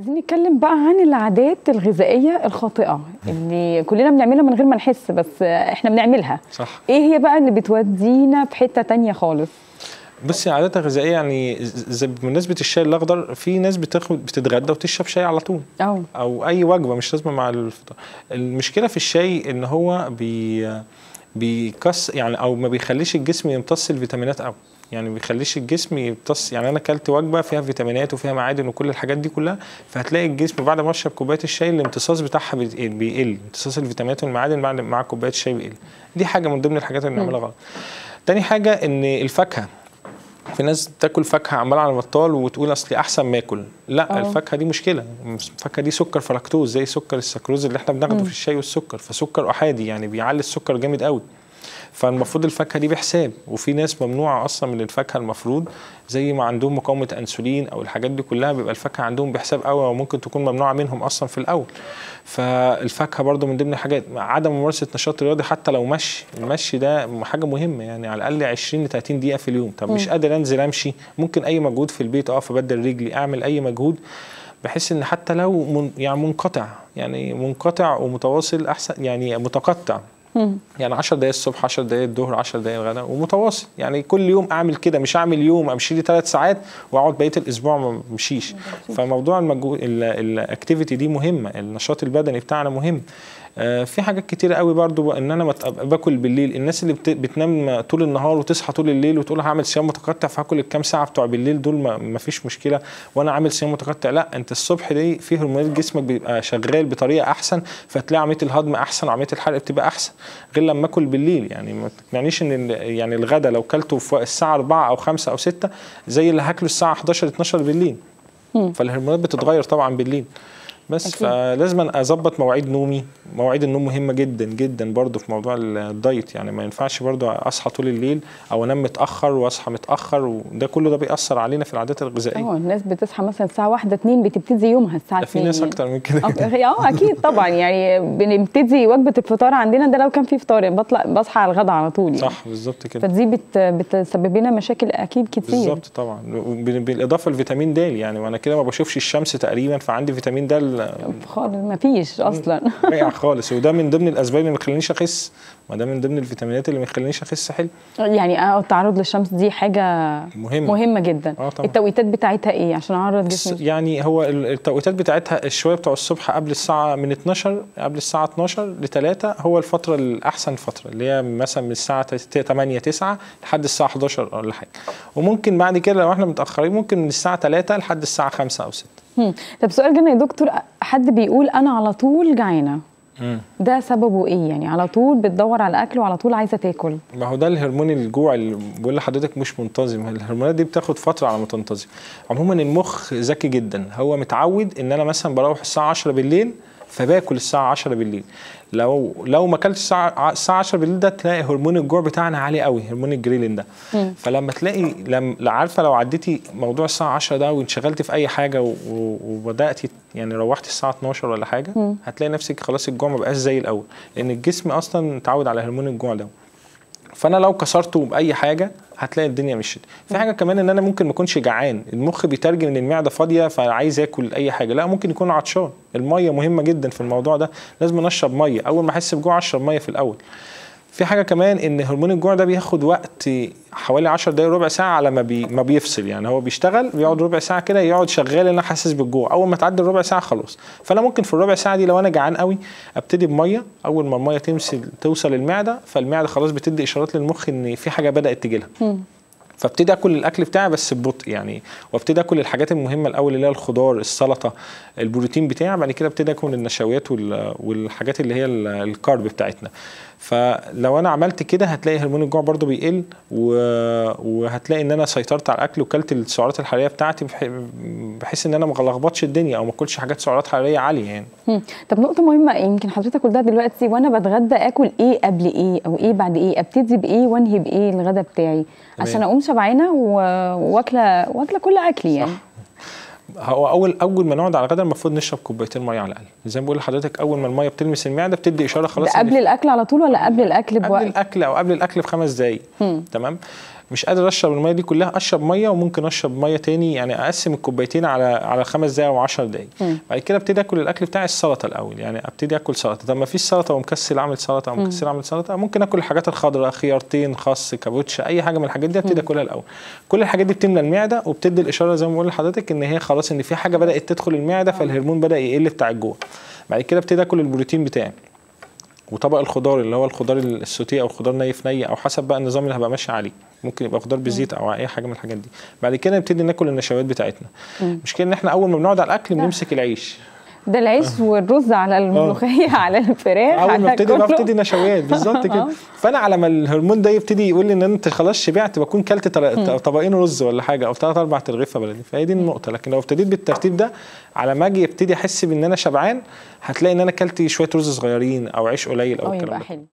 عايزين نتكلم بقى عن العادات الغذائيه الخاطئه اللي كلنا بنعملها من غير ما نحس بس احنا بنعملها صح ايه هي بقى اللي بتودينا في حته تانية خالص بصي العادات الغذائيه يعني زي بمناسبه الشاي الاخضر في ناس بتاخد بتتغدى وتشرب شاي على طول اه او اي وجبه مش لازم مع الفطار المشكله في الشاي ان هو بي بيكس يعني او ما بيخليش الجسم يمتص الفيتامينات قوي يعني ما بيخليش الجسم يمتص يعني انا اكلت وجبه فيها فيتامينات وفيها معادن وكل الحاجات دي كلها فهتلاقي الجسم بعد ما اشرب كوبايه الشاي الامتصاص بتاعها بيقل, بيقل امتصاص الفيتامينات والمعادن بعد مع كوبايه الشاي بيقل دي حاجه من ضمن الحاجات اللي بنعملها غلط تاني حاجه ان الفاكهه في ناس بتاكل فاكهه عماله على بطال وتقول اصلي احسن ما اكل لا أوه. الفاكهه دي مشكله الفاكهه دي سكر فركتوز زي سكر السكروز اللي احنا بناخده في الشاي والسكر فسكر احادي يعني بيعلي السكر جامد قوي فالمفروض الفاكهه دي بحساب وفي ناس ممنوعه اصلا من الفاكهه المفروض زي ما عندهم مقاومه انسولين او الحاجات دي كلها بيبقى الفاكهه عندهم بحساب قوي وممكن تكون ممنوعه منهم اصلا في الاول فالفاكهه برضو من ضمن الحاجات عدم ممارسه نشاط رياضي حتى لو مشي المشي ده حاجه مهمه يعني على الاقل 20 ل 30 دقيقه في اليوم طب مش قادر انزل امشي ممكن اي مجهود في البيت اقف ابدل رجلي اعمل اي مجهود بحس ان حتى لو من يعني منقطع يعني منقطع ومتواصل احسن يعني متقطع يعني 10 دقايق الصبح 10 دقايق الظهر 10 دقايق الغداء ومتواصل يعني كل يوم اعمل كده مش اعمل يوم امشي لي ثلاث ساعات واقعد بقيه الاسبوع ما امشيش فموضوع المجهود الاكتيفيتي دي مهمه النشاط البدني بتاعنا مهم آه في حاجات كتيرة قوي برضو ان انا باكل بالليل الناس اللي بتنام طول النهار وتصحى طول الليل وتقول هعمل صيام متقطع فهاكل الكام ساعه بتوع بالليل دول ما فيش مشكله وانا عامل صيام متقطع لا انت الصبح دي في هرمونات جسمك بيبقى شغال بطريقه احسن فتلاقي عمليه الهضم احسن وعمليه الحرق بتبقى احسن غير لما اكل بالليل يعني ما تقنعنيش ان يعني الغدا لو كلته في الساعه 4 او 5 او 6 زي اللي هاكله الساعه 11 12 بالليل فالهرمونات بتتغير طبعا بالليل بس أكيد. فلازم اظبط مواعيد نومي مواعيد النوم مهمه جدا جدا برضو في موضوع الدايت يعني ما ينفعش برضو اصحى طول الليل او انام متاخر واصحى متاخر وده كله ده بيأثر علينا في العادات الغذائيه اه الناس بتصحى مثلا الساعه 1 2 بتبتدي يومها الساعه 2 في ناس اكتر من كده اه اكيد طبعا يعني بنبتدي وجبه الفطار عندنا ده لو كان في فطار بطلع بصحى على الغداء على طول يعني. صح بالظبط كده فدي بت بتسبب لنا مشاكل اكيد كتير بالظبط طبعا بالاضافه لفيتامين د يعني وانا كده ما بشوفش الشمس تقريبا فعندي فيتامين د خالص ما فيش اصلا واقع خالص وده من ضمن الاسباب اللي ما بتخلينيش اخس ما ده من ضمن الفيتامينات اللي ما بتخلينيش اخس حلو يعني اه التعرض للشمس دي حاجه مهمه مهمه جدا آه طبعا. التوقيتات بتاعتها ايه عشان اعرض جسمي يعني هو التوقيتات بتاعتها الشويه بتوع الصبح قبل الساعه من 12 قبل الساعه 12 ل 3 هو الفتره الاحسن فتره اللي هي مثلا من الساعه 8 9 لحد الساعه 11 ولا حاجه وممكن بعد كده لو احنا متاخرين ممكن من الساعه 3 لحد الساعه 5 او 6 طب سؤال جانا يا دكتور حد بيقول انا على طول جعانه ده سببه ايه يعني على طول بتدور على اكل وعلى طول عايزه تاكل ما هو ده الهرمون الجوع اللي بقول لحضرتك مش منتظم الهرمونات دي بتاخد فتره على ما تنتظم عموما المخ ذكي جدا هو متعود ان انا مثلا بروح الساعه 10 بالليل فباكل الساعه 10 بالليل لو لو ما اكلتش الساعه الساعه 10 بالليل ده تلاقي هرمون الجوع بتاعنا عالي قوي هرمون الجريلين ده م. فلما تلاقي لما عارفه لو عديتي موضوع الساعه 10 ده وانشغلتي في اي حاجه وبداتي يعني روحتي الساعه 12 ولا حاجه م. هتلاقي نفسك خلاص الجوع ما بقاش زي الاول لان الجسم اصلا اتعود على هرمون الجوع ده فانا لو كسرته باي حاجه هتلاقي الدنيا مشيت في حاجه كمان ان انا ممكن ما اكونش جعان المخ بيترجم ان المعده فاضيه فعايز اكل اي حاجه لا ممكن يكون عطشان الميه مهمه جدا في الموضوع ده لازم نشرب ميه اول ما احس بجوع اشرب ميه في الاول في حاجه كمان ان هرمون الجوع ده بياخد وقت حوالي 10 دقايق ربع ساعه على ما بي ما بيفصل يعني هو بيشتغل بيقعد ربع ساعه كده يقعد شغال انا حاسس بالجوع اول ما تعدي الربع ساعه خلاص فانا ممكن في الربع ساعه دي لو انا جعان قوي ابتدي بميه اول ما الميه تمسل توصل المعده فالمعده خلاص بتدي اشارات للمخ ان في حاجه بدات تجي لها فابتدي اكل الاكل بتاعي بس ببطء يعني وابتدي اكل الحاجات المهمه الاول اللي هي الخضار السلطه البروتين بتاعي بعد كده ابتدي اكل النشويات والحاجات اللي هي الكارب بتاعتنا فلو انا عملت كده هتلاقي هرمون الجوع برضو بيقل وهتلاقي ان انا سيطرت على الاكل وكلت السعرات الحراريه بتاعتي بحيث ان انا ما لخبطش الدنيا او ما اكلش حاجات سعرات حراريه عاليه يعني مم. طب نقطه مهمه يمكن حضرتك قلتها دلوقتي وانا بتغدى اكل ايه قبل ايه او ايه بعد ايه ابتدي بايه وانهي بايه الغدا بتاعي عشان اقوم شبعانه واكله واكله كل اكلي يعني صح. هو اول اول ما نقعد على الغداء المفروض نشرب كوبايتين ميه على الاقل زي ما بقول لحضرتك اول ما الميه بتلمس المعده بتدي اشاره خلاص قبل الاكل على طول ولا قبل الاكل بوقت قبل الاكل او قبل الاكل بخمس دقائق تمام مش قادر اشرب الميه دي كلها اشرب ميه وممكن اشرب ميه تاني يعني اقسم الكوبايتين على على خمس دقايق و10 دقايق بعد كده ابتدي اكل الاكل بتاعي السلطه الاول يعني ابتدي اكل سلطه طب ما فيش سلطه ومكسل اعمل سلطه او مكسل اعمل سلطه ممكن اكل الحاجات الخضراء خيارتين خس كابوتشا اي حاجه من الحاجات دي ابتدي اكلها الاول كل الحاجات دي بتملى المعده وبتدي الاشاره زي ما بقول لحضرتك ان هي خلاص ان في حاجه بدات تدخل المعده فالهرمون بدا يقل بتاع الجوع بعد كده ابتدي اكل البروتين بتاعي وطبق الخضار اللي هو الخضار السوتيه او خضار ني في ني او حسب بقى النظام اللي هبقى ماشي عليه ممكن يبقى خضار بزيت او اي حاجه من الحاجات دي بعد كده نبتدي ناكل النشويات بتاعتنا المشكله ان احنا اول ما بنقعد على الاكل بنمسك العيش ده العيش والرز على الملوخيه على الفراخ اول ما على ابتدي بقى كله. ابتدي نشويات بالظبط كده آه. فانا على ما الهرمون ده يبتدي يقول لي ان انت خلاص شبعت بكون كلت تل- طبقين رز ولا حاجه او ثلاث اربع ترغيفه بلدي فهي دي النقطه لكن لو ابتديت بالترتيب ده على ما اجي ابتدي احس بان انا شبعان هتلاقي ان انا كلت شويه رز صغيرين او عيش قليل او اه الكلام يبقى ده حلو